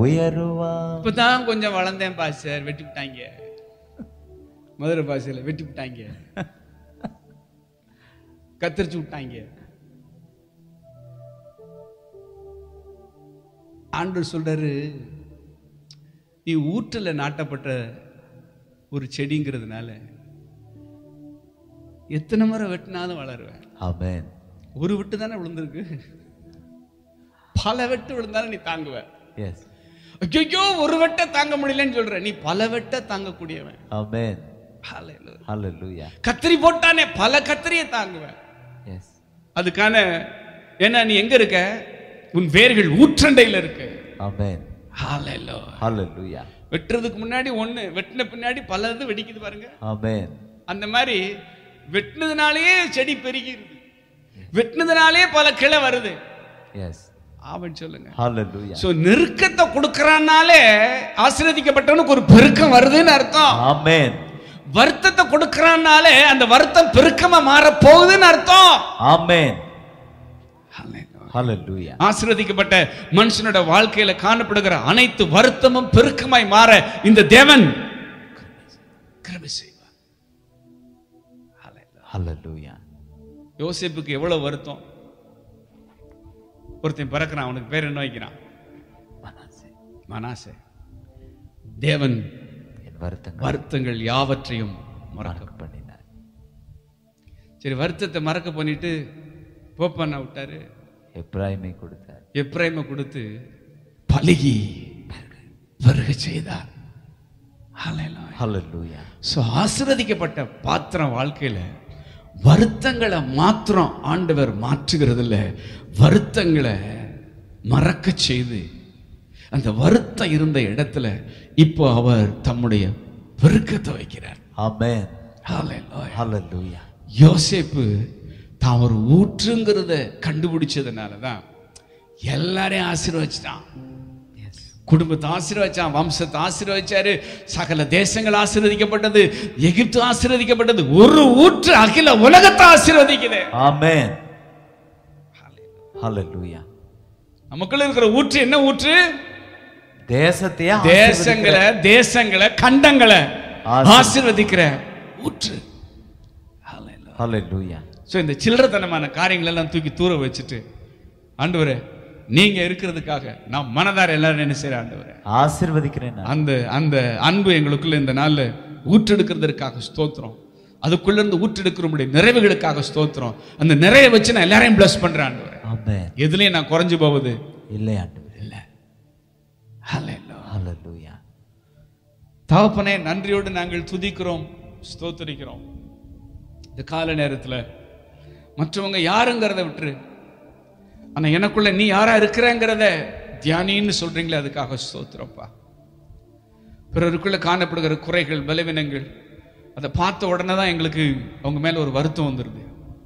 உயருவான் இப்பதான் கொஞ்சம் வளர்ந்தேன் பாஸ்டர் வெட்டி விட்டாங்க மதுரை பாஷையில வெட்டி விட்டாங்க கத்தரிச்சு விட்டாங்க ஆண்டவர் சொல்றாரு நீ ஊற்றுல நாட்டப்பட்ட ஒரு செடிங்கிறதுனால எத்தனை முறை வெட்டினாலும் வளருவேன் ஆமென் ஒரு வெட்டு தானே விழுந்திருக்கு பல வெட்டு விழுந்தாலும் நீ தாங்குவ எஸ் ஐயோ ஒரு வெட்ட தாங்க முடியலன்னு சொல்ற நீ பல வெட்ட தாங்கக்கூடியவன் ஆமென் Hallelujah. ஹalleluya கத்திரி போட்டானே பல கத்திரியை தாங்குவேன் எஸ் அதுக்கான ஏன்னா நீ எங்க இருக்க உன் வேர்கள் ஊற்றண்டையில இருக்கு ஆமென் Hallelujah. ஹalleluya வெட்டுறதுக்கு முன்னாடி ஒண்ணு வெட்டின பின்னாடி பலது வெடிக்குது பாருங்க ஆமென் அந்த மாதிரி வெட்டினதுனாலேயே செடி பெருகிருது வெட்டினதுனாலே பல கிளை வருது எஸ் ஆவன் சொல்லுங்க ஹalleluya சோ நெருக்கத்தை கொடுக்கறானாலே ஆசீர்வதிக்கப்பட்டவனுக்கு ஒரு பெருக்கம் வருதுன்னு அர்த்தம் ஆமென் வருத்தத்தை கொடுக்கறானாலே அந்த வருத்தம் பெருக்கமா மாற போகுதுன்னு அர்த்தம் ஆமென் ஹalleluya ஆசீர்வதிக்கப்பட்ட மனுஷனோட வாழ்க்கையில காணப்படுகிற அனைத்து வருத்தமும் பெருக்கமாய் மாற இந்த தேவன் கிருபை செய்வார் Hallelujah. ஹalleluya யோசேப்புக்கு எவ்வளவு வருத்தம் ஒருத்தன் பிறக்கிறான் அவனுக்கு பேர் என்ன வைக்கிறான் மனசே மனாசே தேவன் என் வருத்தங்கள் வருத்தங்கள் யாவற்றையும் மறக்க மறக்க பண்ணினார் சரி வருத்தத்தை மறக்க பண்ணிட்டு போப்பண்ண விட்டாரு எப்ராயிமை கொடுத்தார் எப்ரைமை கொடுத்து பலுகி வருக செய்தார் Hallelujah. ஹalleluya ஸோ ஆசீர்வதிக்கப்பட்ட பாத்திரம் வாழ்க்கையில வருத்தங்களை மாத்திரம் ஆண்டவர் மாற்றுகிறது இல்ல வருத்தங்களை மறக்க செய்து அந்த வருத்தம் இருந்த இடத்துல இப்போ அவர் தம்முடைய பெருக்கத்தை வைக்கிறார் ஆமென் Hallelujah. ஹalleluya யோசேப்பு தான் ஒரு ஊற்றுங்கிறத கண்டுபிடிச்சதுனால தான் எல்லாரையும் ஆசீர்வச்சிட்டான் எஸ் குடும்பத்தை ஆசீர்வச்சான் வம்சத்தை ஆசீர்வச்சாரு சகல தேசங்கள் ஆசீர்வதிக்கப்பட்டது எகிப்து ஆசீர்வதிக்கப்பட்டது ஒரு ஊற்று அகில உலகத்தை ஆசீர்வதிக்குது ஆமென் ஹalleluya நமக்குள்ள இருக்கிற ஊற்று என்ன ஊற்று தேசத்தையே தேசங்களை தேசங்களை கண்டங்களை ஆசீர்வதி- ஆசீர்வதிக்கிற ஊற்று ஹalleluya ஸோ இந்த சில்லறத்தனமான காரியங்கள் எல்லாம் தூக்கி தூர வச்சுட்டு ஆண்டவரே நீங்க இருக்கிறதுக்காக நான் மனதார எல்லாரும் என்ன செய்யற ஆண்டவரே ஆசீர்வதிக்கிறேன் நான். அந்த அந்த அன்பு எங்களுக்குள்ள இந்த நாள்ல ஊற்றெடுக்கிறதுக்காக ஸ்தோத்திரம் அதுக்குள்ள இருந்து ஊற்றெடுக்கிற முடிய நிறைவுகளுக்காக ஸ்தோத்திரம் அந்த நிறைய வச்சு நான் எல்லாரையும் bless பண்றேன் ஆண்டவரே ஆமென் எதுலயும் நான் குறைஞ்சு போவது இல்லை ஆண்டவரே இல்ல ஹalleluya. ஹalleluya தகப்பனே நன்றியோடு நாங்கள் துதிக்கிறோம் ஸ்தோத்தரிக்கிறோம் இந்த கால நேரத்துல மற்றவங்க யாருங்கிறத விட்டுரு ஆனா எனக்குள்ள நீ யாரா இருக்கிறேங்கிறத தியானின்னு சொல்றீங்களே அதுக்காக ஸ்தோத்திரப்பா பிறருக்குள்ள காணப்படுகிற குறைகள் பலவீனங்கள் அதை பார்த்த உடனே தான் எங்களுக்கு அவங்க மேல ஒரு வருத்தம் வந்துருது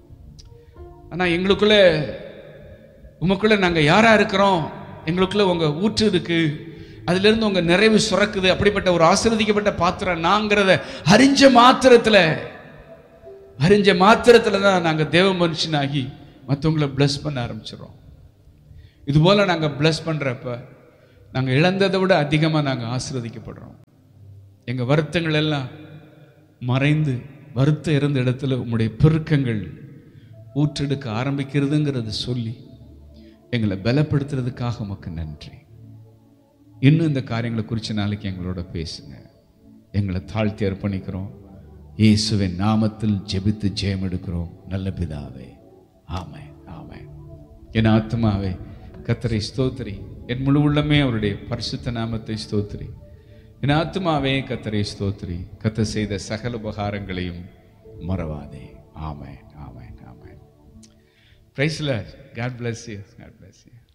ஆனா எங்களுக்குள்ள உமக்குள்ள நாங்க யாரா இருக்கிறோம் எங்களுக்குள்ள உங்க ஊற்று இருக்கு அதுல இருந்து உங்க நிறைவு சுரக்குது அப்படிப்பட்ட ஒரு ஆசீர்வதிக்கப்பட்ட பாத்திரம் நாங்கிறத அறிஞ்ச மாத்திரத்துல அறிஞ்ச மாத்திரத்துல தான் நாங்க தேவ மனுஷனாகி மற்றவங்களை bless பண்ண ஆரம்பிச்சிடுறோம் இது போல நாங்க bless பண்றப்ப நாங்க இழந்ததை விட அதிகமா நாங்க ஆசீர்வதிக்கப்படுறோம் எங்க வருத்தங்கள் எல்லாம் மறைந்து வருத்தம் இருந்த இடத்துல உம்முடைய பெருக்கங்கள் ஊற்றெடுக்க ஆரம்பிக்கிறதுங்கிறத சொல்லி எங்களை பலப்படுத்துறதுக்காக உமக்கு நன்றி இன்னும் இந்த காரியங்களை குறித்து நாளைக்கு எங்களோட பேசுங்க எங்களை தாழ்த்தி அர்ப்பணிக்கிறோம் இயேசுவின் நாமத்தில் ஜெபித்து ஜெயம் எடுக்கிறோம் நல்ல பிதாவே ஆமென் ஆமென் என் ஆத்மாவே கத்தரை ஸ்தோத்திரி என் முழு உள்ளமே அவருடைய பரிசுத்த நாமத்தை ஸ்தோத்திரி என் ஆத்மாவே கத்தரை ஸ்தோத்திரி கத்த செய்த சகல உபகாரங்களையும் மறவாதே ஆமென் ஆமென் ஆமென் பிரைஸ்ல God bless you God bless you